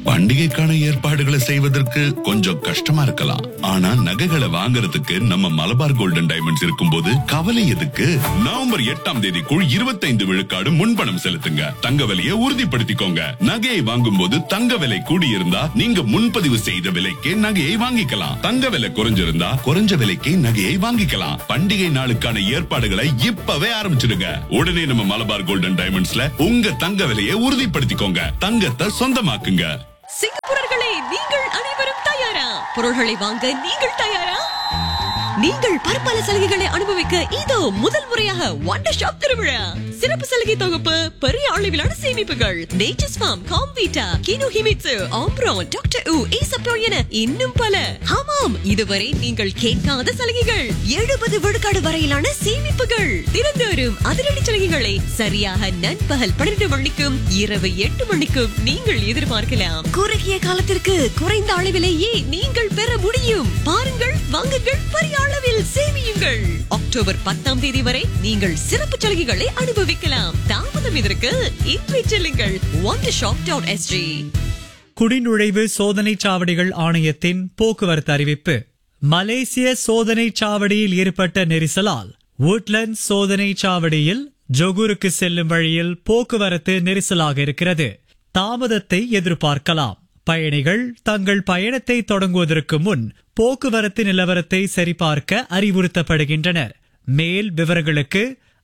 பண்டிகைக்கான ஏற்பாடுகளை செய்வதற்கு கொஞ்சம் கஷ்டமா இருக்கலாம் ஆனா நகைகளை வாங்குறதுக்கு நம்ம மலபார் கோல்டன் டைமண்ட்ஸ் இருக்கும்போது கவலை எதுக்கு நவம்பர் எட்டாம் தேதிக்குள் இருபத்தைந்து விழுக்காடு முன்பணம் செலுத்துங்க தங்க விலையை உறுதிப்படுத்திக்கோங்க நகையை வாங்கும் போது தங்க விலை கூடியிருந்தா நீங்க முன்பதிவு செய்த விலைக்கே நகையை வாங்கிக்கலாம் தங்க விலை குறைஞ்சிருந்தா குறைஞ்ச விலைக்கு நகையை வாங்கிக்கலாம் பண்டிகை நாளுக்கான ஏற்பாடுகளை இப்பவே ஆரம்பிச்சிடுங்க உடனே நம்ம மலபார் கோல்டன் டைமண்ட்ஸ்ல உங்க தங்க விலையை உறுதிப்படுத்திக்கோங்க தங்கத்தை சொந்தமாக்குங்க சிங்கப்பூரர்களே நீங்கள் அனைவரும் தயாரா பொருள்களை வாங்க நீங்கள் தயாரா நீங்கள் பற்பல சலுகைகளை அனுபவிக்க இதோ முதல் முறையாக வண்டர் ஷாப் திருவிழா சிறப்பு சலுகை தொகுப்பு பெரிய அளவிலான சேமிப்புகள் Nature's farm Comvita Kinohimitsu ஆம்ப்ரோன் டாக்டர் உ ஈசப்போ என இன்னும் பல ஆமாம் இதுவரை நீங்கள் கேட்காத சலுகைகள் எழுபது விழுக்காடு வரையிலான சேமிப்புகள் தினந்தோறும் அதிரடி சலுகைகளை சரியாக நண்பகல் பன்னிரண்டு மணிக்கும் இரவு எட்டு மணிக்கும் நீங்கள் எதிர்பார்க்கலாம் குறுகிய காலத்திற்கு குறைந்த அளவிலேயே நீங்கள் பெற முடியும் பாருங்கள் வாங்குங்கள் பெரிய அளவில் சேமியுங்கள் அக்டோபர் பத்தாம் தேதி வரை நீங்கள் சிறப்பு சலுகைகளை அனுபவிக்கலாம் தாமதம் இதற்கு இன்றை செல்லுங்கள் ஒன் ஷாப் டாட் எஸ்ஜி குடிநுழைவு சோதனைச் சாவடிகள் ஆணையத்தின் போக்குவரத்து அறிவிப்பு மலேசிய சோதனைச் சாவடியில் ஏற்பட்ட நெரிசலால் woodlands சோதனைச் சாவடியில் ஜொகூருக்கு செல்லும் வழியில் போக்குவரத்து நெரிசலாக இருக்கிறது தாமதத்தை எதிர்பார்க்கலாம் பயணிகள் தங்கள் பயணத்தை தொடங்குவதற்கு முன் போக்குவரத்து நிலவரத்தை சரிபார்க்க அறிவுறுத்தப்படுகின்றனர் மேல் விவரங்களுக்கு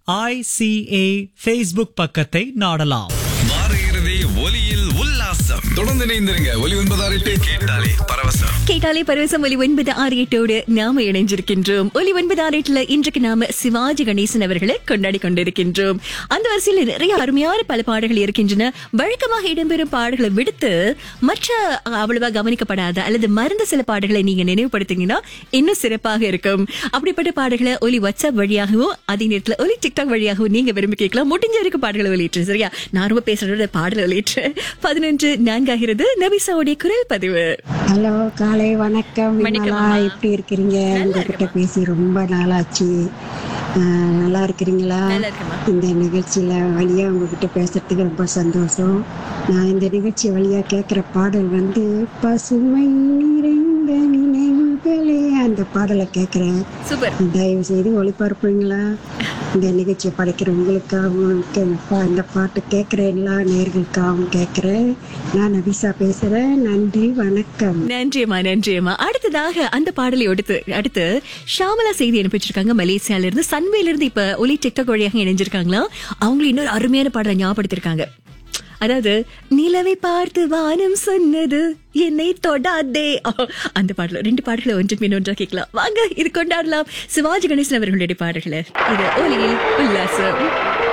ஐசிஏ ஃபேஸ்புக் பக்கத்தை நாடலாம் வார இறுதி ஒலியில் உல்லாசம் தொடர்ந்து இணைந்திருங்க ஒலி ஒன்பதாறு எட்டு கேட்டாலே பரவசம் கேட்டாலே பரவசம் ஒலி ஒன்பது ஆறு எட்டோடு நாம இணைஞ்சிருக்கின்றோம் ஒலி ஒன்பது ஆறு எட்டுல இன்றைக்கு நாம சிவாஜி கணேசன் அவர்களை கொண்டாடி கொண்டிருக்கின்றோம் அந்த வரிசையில் நிறைய அருமையான பல பாடல்கள் இருக்கின்றன வழக்கமாக இடம்பெறும் பாடல்களை விடுத்து மற்ற அவ்வளவா கவனிக்கப்படாத அல்லது மறந்த சில பாடல்களை நீங்க நினைவுபடுத்திங்கன்னா இன்னும் சிறப்பாக இருக்கும் அப்படிப்பட்ட பாடல்களை ஒலி வாட்ஸ்அப் வழியாகவும் அதே நேரத்துல ஒலி டிக்டாக் வழியாகவும் நீங்க விரும்பி கேட்கலாம் முடிஞ்ச வரைக்கும் பாடல்களை வெளியிட்டு சரியா நான் ரொம்ப பேசுறதோட பாடலை வெளியிட்டு பதினொன்று நான்காகிறது நபிசாவுடைய குரல் பதிவு ஹலோ காலை வணக்கம் வணக்கம் விமலா அம்மா. எப்படி இருக்கிறீங்க உங்ககிட்ட பேசி ரொம்ப நாளாச்சு ஆஹ், நல்லா இருக்கிறீங்களா நல்லா இருக்கேம்மா. இந்த நிகழ்ச்சியில வழியா உங்ககிட்ட பேசுறதுக்கு ரொம்ப சந்தோஷம் நான் இந்த நிகழ்ச்சி வழியா கேட்குற பாடல் வந்து பசுமை நிறைந்த நினைவுகளே அந்த பாடலை கேட்குறேன் சூப்பர் தயவு செய்து ஒளிபரப்புங்களா இந்த நிகழ்ச்சியை படைக்கிற உங்களுக்காகவும் கே- பா- இந்த பாட்டு கேட்குற எல்லா நேர்களுக்காகவும் கேட்குறேன் நான் நபிசா பேசுறேன் நன்றி வணக்கம் நன்றியம்மா நன்றியம்மா அடுத்ததாக அந்த பாடலை அடுத்து அடுத்து ஷாமலா செய்தி அனுப்பிச்சிருக்காங்க மலேசியால இருந்து சன்வேல இருந்து இப்ப ஒலி டிக்டாக் வழியாக இணைஞ்சிருக்காங்களா அவங்களும் இன்னொரு அருமையான பாடலை ஞாபகப்படுத்திருக்காங்க அதாவது நிலவை பார்த்து வானம் சொன்னது என்னை தொடாதே அந்த பாடல ரெண்டு பாடல்களை ஒன்று பின் ஒன்றா கேட்கலாம் வாங்க இது கொண்டாடலாம் சிவாஜி கணேசன் அவர்களுடைய பாடல்களை இது ஒலியில் உல்லாசம்